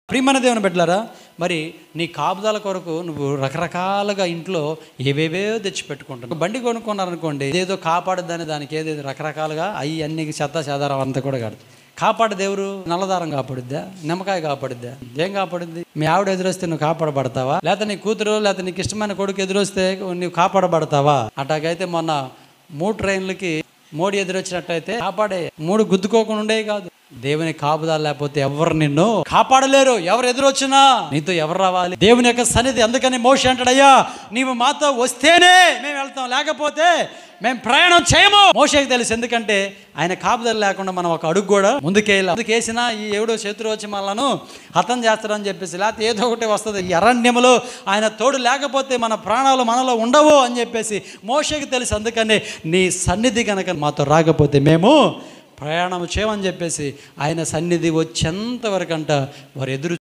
ప్రియమైన దేవుని పెట్టారా మరి నీ కాపుదల కొరకు నువ్వు రకరకాలుగా ఇంట్లో ఏవేవేవో తెచ్చి పెట్టుకుంటావు బండి కొనుక్కున్నారనుకోండి ఏదో కాపాడదని దానికి ఏదేదో రకరకాలుగా అవి అన్ని చెత్త చెదారం అంతా కూడా కాదు కాపాడు దేవుడు నల్లదారం కాపాడుద్దా నిమ్మకాయ కాపాడుద్దా ఏం కాపాడుద్ది మీ ఆవిడ ఎదురొస్తే నువ్వు కాపాడబడతావా లేకపోతే నీ కూతురు లేకపోతే నీకు ఇష్టమైన కొడుకు ఎదురొస్తే నువ్వు కాపాడబడతావా అట్లాగైతే మొన్న మూడు ట్రైన్లకి మోడీ ఎదురొచ్చినట్టయితే కాపాడే మూడు గుద్దుకోకుండా ఉండేవి కాదు దేవుని కాపుదాలు లేకపోతే ఎవరు నిన్ను కాపాడలేరు ఎవరు ఎదురొచ్చినా నీతో ఎవరు రావాలి దేవుని యొక్క సన్నిధి అందుకని మోషి అంటాడయ్యా నీవు మాతో వస్తేనే మేము వెళ్తాం లేకపోతే మేము ప్రయాణం చేయము మోషకి తెలుసు ఎందుకంటే ఆయన కాపుదలు లేకుండా మనం ఒక అడుగు కూడా ముందుకేయాలి ముందుకేసినా ఈ ఎవడో శత్రు వచ్చి మనలను హతం చేస్తాడని చెప్పేసి లేకపోతే ఏదో ఒకటి వస్తుంది ఈ అరణ్యములో ఆయన తోడు లేకపోతే మన ప్రాణాలు మనలో ఉండవు అని చెప్పేసి మోషకి తెలుసు అందుకని నీ సన్నిధి కనుక మాతో రాకపోతే మేము ప్రయాణం చేయమని చెప్పేసి ఆయన సన్నిధి వచ్చేంత వరకు అంట వారు ఎదురు